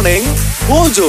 Morning Mojo.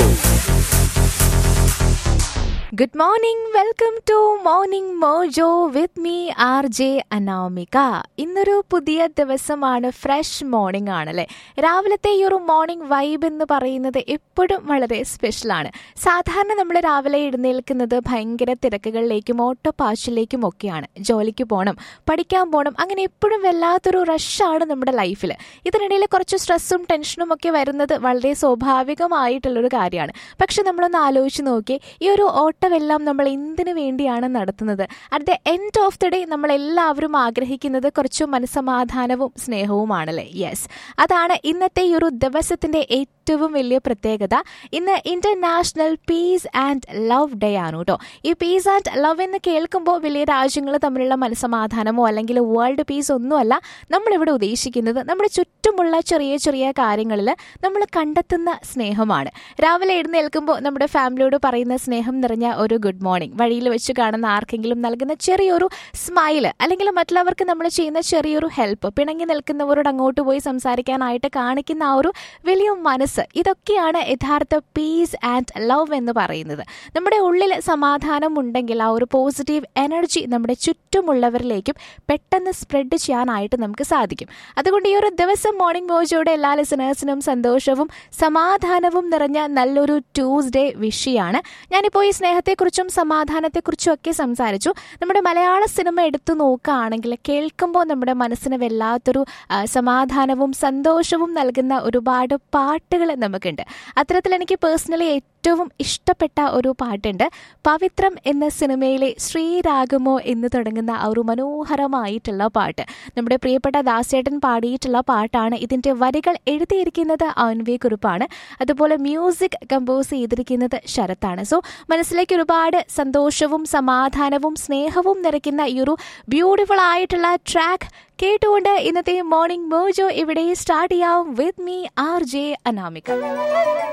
Good morning welcome to morning mojo with me R J Anamika ഇന്നൊരു പുതിയ ദിവസമാണ് fresh morning ആണല്ലേ രാവിലത്തെ ഈ ഒരു മോർണിംഗ് വൈബ് എന്ന് പറയുന്നത് എപ്പോഴും വളരെ സ്പെഷ്യലാണ് സാധാരണ നമ്മൾ രാവിലെ എഴുന്നേൽക്കുന്നത് ഭയങ്കര തിരക്കുകളിലേക്കും ഓട്ടപ്പാച്ചിലേക്കും ഒക്കെയാണ് ജോലിക്ക് പോകണം പഠിക്കാൻ പോകണം അങ്ങനെ എപ്പോഴും വല്ലാത്തൊരു റഷാണ് നമ്മുടെ ലൈഫിൽ ഇതിനിടയിൽ കുറച്ച് സ്ട്രെസ്സും ടെൻഷനും ഒക്കെ വരുന്നത് വളരെ സ്വാഭാവികമായിട്ടുള്ളൊരു കാര്യമാണ് പക്ഷെ നമ്മളൊന്ന് ആലോചിച്ച് നോക്കി ഈ ഒരു ഓട്ടമെല്ലാം നമ്മൾ എന്തിനു വേണ്ടിയാണ് നടത്തുന്നത് at the end of the day നമ്മൾ എല്ലാവരും ആഗ്രഹിക്കുന്നത് കുറച്ച് മനസ്സമാധാനവും സ്നേഹവുമാണല്ലേ യെസ് അതാണ് ഇന്നത്തെ ഈ ഒരു ദിവസത്തിന്റെ ഏറ്റവും വലിയ പ്രത്യേകത ഇന്ന് international peace and love day ആണ് കേട്ടോ ഈ പീസ് ആൻഡ് ലവ് എന്ന് കേൾക്കുമ്പോൾ വലിയ രാജ്യങ്ങൾ തമ്മിലുള്ള മനസ്സമാധാനമോ അല്ലെങ്കിൽ വേൾഡ് പീസ് ഒന്നുമല്ല നമ്മളിവിടെ ഉദ്ദേശിക്കുന്നത് നമ്മുടെ ചുറ്റുമുള്ള ചെറിയ ചെറിയ കാര്യങ്ങളിൽ നമ്മൾ കണ്ടെത്തുന്ന സ്നേഹമാണ് രാവിലെ എഴുന്നേൽക്കുമ്പോൾ നമ്മുടെ ഫാമിലിയോട് പറയുന്ന സ്നേഹം നിറഞ്ഞ ഒരു ഗുഡ് മോർണിംഗ് വഴിയിൽ വെച്ച് കാണുന്ന ആർക്കെങ്കിലും നൽകുന്ന ചെറിയൊരു സ്മൈല് അല്ലെങ്കിൽ മറ്റുള്ളവർക്ക് നമ്മൾ ചെയ്യുന്ന ചെറിയൊരു ഹെൽപ്പ് പിണങ്ങി നിൽക്കുന്നവരോട് അങ്ങോട്ട് പോയി സംസാരിക്കാനായിട്ട് കാണിക്കുന്ന ആ ഒരു വലിയ മനസ്സ് ഇതൊക്കെയാണ് യഥാർത്ഥ പീസ് ആൻഡ് ലവ് എന്ന് പറയുന്നത് നമ്മുടെ ഉള്ളിൽ സമാധാനം ഉണ്ടെങ്കിൽ ആ ഒരു പോസിറ്റീവ് എനർജി നമ്മുടെ ചുറ്റുമുള്ളവരിലേക്കും പെട്ടെന്ന് സ്പ്രെഡ് ചെയ്യാനായിട്ട് നമുക്ക് സാധിക്കും അതുകൊണ്ട് ഈ ഒരു ദിവസം മോർണിംഗ് മോജോയുടെ എല്ലാ ലിസണേഴ്സിനും സന്തോഷവും സമാധാനവും നിറഞ്ഞ നല്ലൊരു ട്യൂസ്ഡേ വിഷയാണ് ഞാനിപ്പോൾ ഈ സ്നേഹത്തെക്കുറിച്ചും സമാധാനത്തെക്കുറിച്ചും ഒക്കെ സംസാരിച്ചു നമ്മുടെ മലയാള സിനിമ എടുത്തു നോക്കുകയാണെങ്കിൽ കേൾക്കുമ്പോൾ നമ്മുടെ മനസ്സിന് വല്ലാത്തൊരു ആ, സമാധാനവും സന്തോഷവും നൽകുന്ന ഒരുപാട് പാട്ടുകൾ നമുക്കുണ്ട് അത്തരത്തിൽ എനിക്ക് പേഴ്സണലി ഏറ്റവും ഇഷ്ടപ്പെട്ട ഒരു പാട്ടുണ്ട് പവിത്രം എന്ന സിനിമയിലെ ശ്രീരാഗമോ എന്ന് തുടങ്ങുന്ന ആ ഒരു മനോഹരമായിട്ടുള്ള പാട്ട് നമ്മുടെ പ്രിയപ്പെട്ട ദാസേട്ടൻ പാടിയിട്ടുള്ള പാട്ടാണ് ഇതിൻ്റെ വരികൾ എഴുതിയിരിക്കുന്നത് അൻവി കുറിപ്പാണ് അതുപോലെ മ്യൂസിക് കമ്പോസ് ചെയ്തിരിക്കുന്നത് ശരത്താണ് സോ മനസ്സിലേക്ക് ഒരുപാട് സന്തോഷവും സമാധാനവും സ്നേഹവും നിറയ്ക്കുന്ന ഈ ഒരു ബ്യൂട്ടിഫുൾ ആയിട്ടുള്ള ട്രാക്ക് കേട്ടുകൊണ്ട് ഇന്നത്തെ മോർണിംഗ് മോജോ ഇവിടെ സ്റ്റാർട്ട് ചെയ്യാം with me R J Anamika